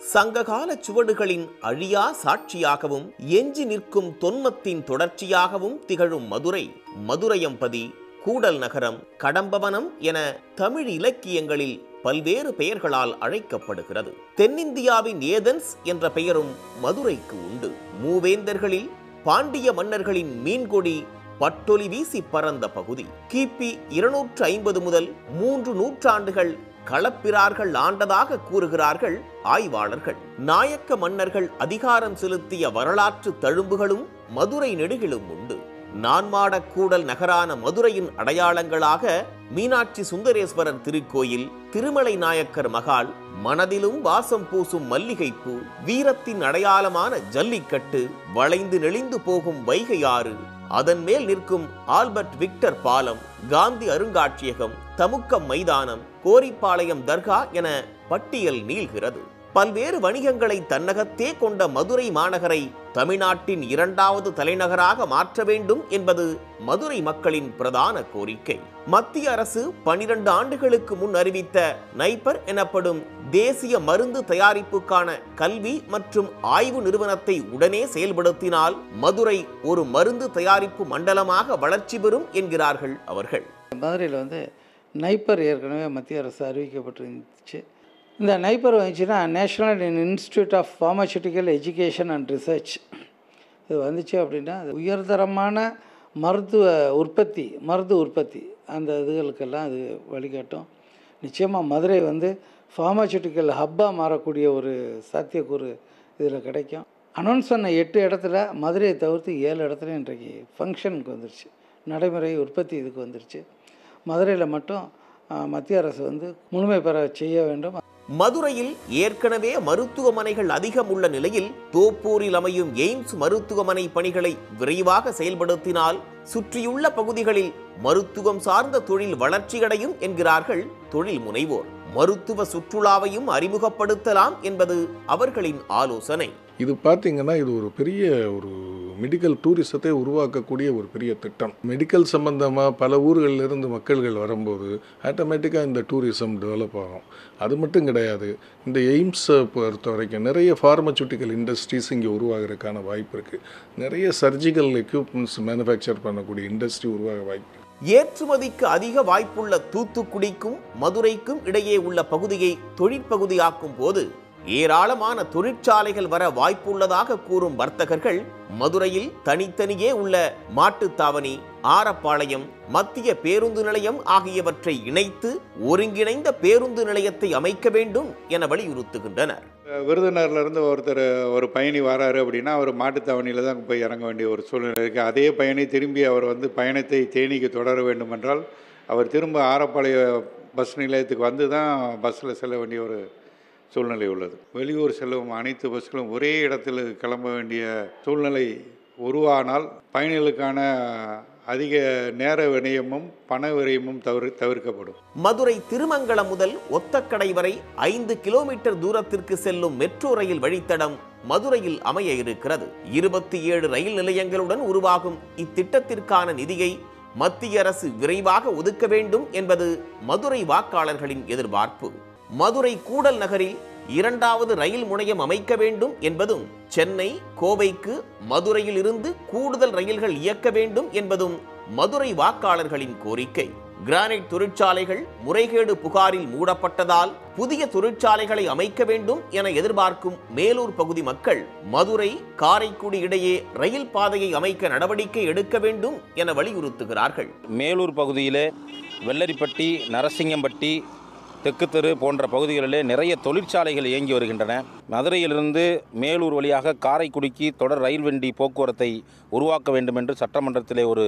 சங்ககால சுவடுகளின் அழியா சாட்சியாகவும் எஞ்சி நிற்கும் தொன்மத்தின் தொடர்ச்சியாகவும் திகழும் மதுரை மதுரையம்பதி கூடல் நகரம் கடம்பவனம் என தமிழ் இலக்கியங்களில் பல்வேறு பெயர்களால் அழைக்கப்படுகிறது தென்னிந்தியாவின் ஏதென்ஸ் என்ற பெயரும் மதுரைக்கு உண்டு மூவேந்தர்களில் பாண்டிய மன்னர்களின் மீன்கொடி பட்டொலி வீசி பறந்த பகுதி கிபி இருநூற்று ஐம்பது முதல் மூன்று நூற்றாண்டுகள் களப்பிரார்கள் ஆண்டதாக கூறுகிறார்கள் ஆய்வாளர்கள் நாயக்க மன்னர்கள் அதிகாரம் செலுத்திய வரலாற்று தழும்புகளும் மதுரை நெடுகிலும் உண்டு நான்மாடக் கூடல் நகரான மதுரையின் அடையாளங்களாக மீனாட்சி சுந்தரேஸ்வரர் திருக்கோயில் திருமலை நாயக்கர் மகால் மனதிலும் வாசம் பூசும் மல்லிகைப்பூ வீரத்தின் அடையாளமான ஜல்லிக்கட்டு வளைந்து நெளிந்து போகும் வைகை ஆறு அதன் மேல் நிற்கும் ஆல்பர்ட் விக்டர் பாலம் காந்தி அருங்காட்சியகம் தமுக்கம் மைதானம் கோரிப்பாளையம் தர்கா என பட்டியல் நீள்கிறது பல்வேறு வணிகங்களை தன்னகத்தே கொண்ட மதுரை மாநகரை தமிழ்நாட்டின் இரண்டாவது தலைநகராக மாற்ற வேண்டும் என்பது மதுரை மக்களின் பிரதான கோரிக்கை மத்திய அரசு பனிரெண்டு ஆண்டுகளுக்கு முன் அறிவித்த நைப்பர் எனப்படும் தேசிய மருந்து தயாரிப்புக்கான கல்வி மற்றும் ஆய்வு நிறுவனத்தை உடனே செயல்படுத்தினால் மதுரை ஒரு மருந்து தயாரிப்பு மண்டலமாக வளர்ச்சி பெறும் என்கிறார்கள் அவர்கள் மதுரையில் வந்து நைப்பர் ஏற்கனவே மத்திய அரசு அறிவிக்கப்பட்டிருந்துச்சு இந்த நைப்பர் வந்துச்சுன்னா national institute of pharmaceutical education and research இது வந்துச்சு அப்படின்னா அது உயர்தரமான மருத்துவ உற்பத்தி மருந்து உற்பத்தி அந்த இதுகளுக்கெல்லாம் அது வழிகாட்டும் நிச்சயமாக மதுரை வந்து ஃபார்மசூட்டிக்கல் ஹப்பாக மாறக்கூடிய ஒரு சாத்தியக்கூறு இதில் கிடைக்கும் அனௌன்ஸ் பண்ண எட்டு இடத்துல மதுரையை தவிர்த்து ஏழு இடத்துல இன்றைக்கு ஃபங்க்ஷனுக்கு வந்துருச்சு நடைமுறை உற்பத்தி இதுக்கு வந்துருச்சு மதுரையில் மட்டும் ஆ, மத்திய அரசு வந்து முழுமை பெற செய்ய வேண்டும் மதுரையில் ஏற்கனவே மருத்துவமனைகள் அதிகம் உள்ள நிலையில் தோப்பூரில் அமையும் எய்ம்ஸ் மருத்துவமனை பணிகளை விரைவாக செயல்படுத்தினால் சுற்றியுள்ள பகுதிகளில் மருத்துவம் சார்ந்த தொழில் வளர்ச்சியடையும் என்கிறார்கள் தொழில் முனைவோர் மருத்துவ சுற்றுலாவையும் அறிமுகப்படுத்தலாம் என்பது அவர்களின் ஆலோசனை இது பார்த்தீங்கன்னா இது ஒரு பெரிய ஒரு மெடிக்கல் டூரிசத்தை உருவாக்கக்கூடிய ஒரு பெரிய திட்டம் மெடிக்கல் சம்பந்தமாக பல ஊர்களில் இருந்து மக்கள்கள் வரும்போது ஆட்டோமேட்டிக்காக இந்த டூரிசம் டெவலப் ஆகும் அது மட்டும் கிடையாது இந்த எய்ம்ஸை பொறுத்த வரைக்கும் நிறைய ஃபார்மசூட்டிக்கல் இண்டஸ்ட்ரீஸ் இங்கே உருவாகிறதுக்கான வாய்ப்பு இருக்குது நிறைய சர்ஜிக்கல் எக்யூப்மெண்ட்ஸ் மேனுஃபேக்சர் பண்ணக்கூடிய இண்டஸ்ட்ரி உருவாக வாய்ப்பு இருக்கு. ஏற்றுமதிக்கு அதிக வாய்ப்புள்ள தூத்துக்குடிக்கும் மதுரைக்கும் இடையே உள்ள பகுதியை தொழிற்பகுதியாக்கும் போது ஏராளமான தொழிற்சாலைகள் வர வாய்ப்புள்ளதாக கூறும் வர்த்தகர்கள் மதுரையில் தனித்தனியே உள்ள மாட்டுத்தாவணி ஆரப்பாளையம் மத்திய பேருந்து நிலையம் ஆகியவற்றை இணைத்து ஒருங்கிணைந்த பேருந்து நிலையத்தை அமைக்க வேண்டும் என வலியுறுத்துகின்றனர் விருதுநகர்ல இருந்து ஒருத்தர் ஒரு பயணி வராரு அப்படின்னா அவர் மாட்டுத்தாவணியில் தான் போய் இறங்க வேண்டிய ஒரு சூழ்நிலை இருக்குது அதே பயணி திரும்பி அவர் வந்து பயணத்தை தேனிக்கு தொடர வேண்டுமென்றால் அவர் திரும்ப ஆரப்பாளைய பஸ் நிலையத்துக்கு வந்து தான் பஸ்ஸில் செல்ல வேண்டிய ஒரு சூழ்நிலை உள்ளது வெளியூர் செல்லும் அனைத்து பஸ்களும் ஒரே இடத்தில் கிளம்ப வேண்டிய சூழ்நிலை உருவானால் பயணிகளுக்கான அதிக நேர விரயமும் பண விரயமும் தவிர தவிர்க்கப்படும் மதுரை திருமங்கலம் முதல் ஒத்தக்கடை வரை ஐந்து கிலோமீட்டர் தூரத்திற்கு செல்லும் மெட்ரோ ரயில் வழித்தடம் மதுரையில் அமைய இருக்கிறது இருபத்தி ஏழு ரயில் நிலையங்களுடன் உருவாகும் இத்திட்டத்திற்கான நிதியை மத்திய அரசு விரைவாக ஒதுக்க வேண்டும் என்பது மதுரை வாக்காளர்களின் எதிர்பார்ப்பு மதுரை கூடல் நகரில் இரண்டாவது ரயில் முனையம் அமைக்க வேண்டும் என்பதும் சென்னை கோவைக்கு மதுரையில் இருந்து கூடுதல் ரயில்கள் இயக்க வேண்டும் என்பதும் மதுரை வாக்காளர்களின் கோரிக்கை கிரானைட் தொழிற்சாலைகள் முறைகேடு புகாரில் மூடப்பட்டதால் புதிய தொழிற்சாலைகளை அமைக்க வேண்டும் என எதிர்பார்க்கும் மேலூர் பகுதி மக்கள் மதுரை காரைக்குடி இடையே ரயில் பாதையை அமைக்க நடவடிக்கை எடுக்க வேண்டும் என வலியுறுத்துகிறார்கள் மேலூர் பகுதியிலே வெள்ளரிப்பட்டி நரசிங்கம்பட்டி தெற்கு தெரு போன்ற பகுதிகளிலே நிறைய தொழிற்சாலைகள் இயங்கி வருகின்றன மதுரையிலிருந்து மேலூர் வழியாக காரைக்குடிக்கு தொடர் ரயில் வண்டி போக்குவரத்தை உருவாக்க வேண்டும் என்று சட்டமன்றத்திலே ஒரு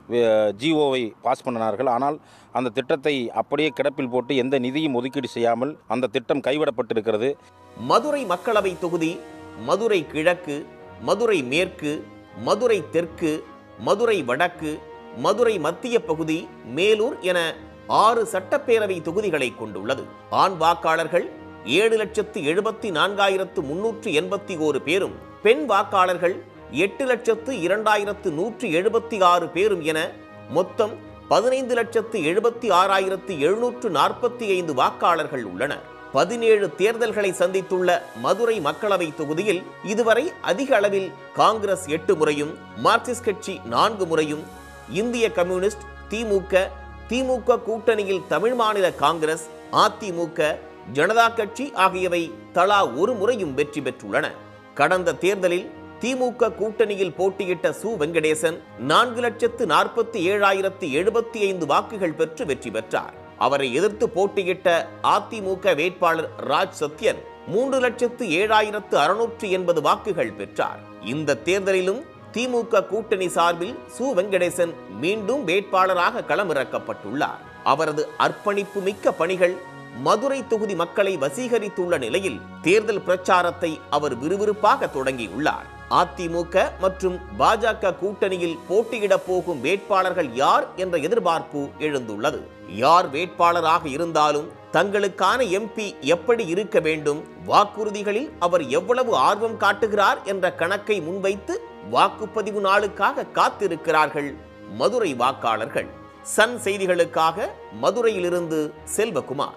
ஜிஓவை பாஸ் பண்ணினார்கள் ஆனால் அந்த திட்டத்தை அப்படியே கிடப்பில் போட்டு எந்த நிதியும் ஒதுக்கீடு செய்யாமல் அந்த திட்டம் கைவிடப்பட்டிருக்கிறது மதுரை மக்களவை தொகுதி மதுரை கிழக்கு மதுரை மேற்கு மதுரை தெற்கு மதுரை வடக்கு மதுரை மத்திய பகுதி மேலூர் என ஆறு சட்டப்பேரவை தொகுதிகளை கொண்டுள்ளது ஆண் வாக்காளர்கள் ஏழு லட்சத்து எழுபத்தி நான்காயிரத்து முன்னூற்று எண்பத்தி ஓரு பேரும் பெண் வாக்காளர்கள் எட்டு லட்சத்து இரண்டாயிரத்து நூற்று எழுபத்தி ஆறு பேரும் என மொத்தம் பதினைந்து லட்சத்து எழுபத்தி ஆறாயிரத்து எழுநூற்று நாற்பத்தி ஐந்து வாக்காளர்கள் உள்ளனர் பதினேழு தேர்தல்களை சந்தித்துள்ள மதுரை மக்களவை தொகுதியில் இதுவரை அதிக அளவில் காங்கிரஸ் எட்டு முறையும் மார்க்சிஸ்ட் கட்சி நான்கு முறையும் இந்திய கம்யூனிஸ்ட் திமுக திமுக கூட்டணியில் தமிழ் மாநில காங்கிரஸ் அதிமுக ஜனதா கட்சி ஆகியவை தலா ஒரு முறையும் வெற்றி பெற்றுள்ளன கடந்த தேர்தலில் திமுக கூட்டணியில் போட்டியிட்ட சு வெங்கடேசன் நான்கு லட்சத்து நாற்பத்தி ஏழாயிரத்து எழுபத்தி ஐந்து வாக்குகள் பெற்று வெற்றி பெற்றார் அவரை எதிர்த்து போட்டியிட்ட அதிமுக வேட்பாளர் ராஜ் சத்யன் மூன்று லட்சத்து ஏழாயிரத்து அறுநூற்று எண்பது வாக்குகள் பெற்றார் இந்த தேர்தலிலும் திமுக கூட்டணி சார்பில் சு வெங்கடேசன் மீண்டும் வேட்பாளராக களமிறக்கப்பட்டுள்ளார் அவரது அர்ப்பணிப்பு மிக்க பணிகள் மதுரை தொகுதி மக்களை வசீகரித்துள்ள நிலையில் தேர்தல் பிரச்சாரத்தை அவர் விறுவிறுப்பாக தொடங்கியுள்ளார் அதிமுக மற்றும் பாஜக கூட்டணியில் போட்டியிடப் போகும் வேட்பாளர்கள் யார் என்ற எதிர்பார்ப்பு எழுந்துள்ளது யார் வேட்பாளராக இருந்தாலும் தங்களுக்கான எம்பி எப்படி இருக்க வேண்டும் வாக்குறுதிகளில் அவர் எவ்வளவு ஆர்வம் காட்டுகிறார் என்ற கணக்கை முன்வைத்து வாக்குப்பதிவு நாளுக்காக காத்திருக்கிறார்கள் மதுரை வாக்காளர்கள் சன் செய்திகளுக்காக மதுரையிலிருந்து செல்வகுமார்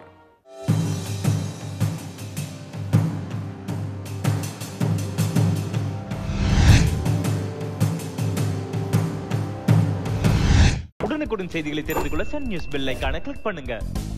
உடனுக்குடன் செய்திகளை தெரிந்து கொள்ள சன் நியூஸ் பெல் ஐகானை கிளிக் பண்ணுங்க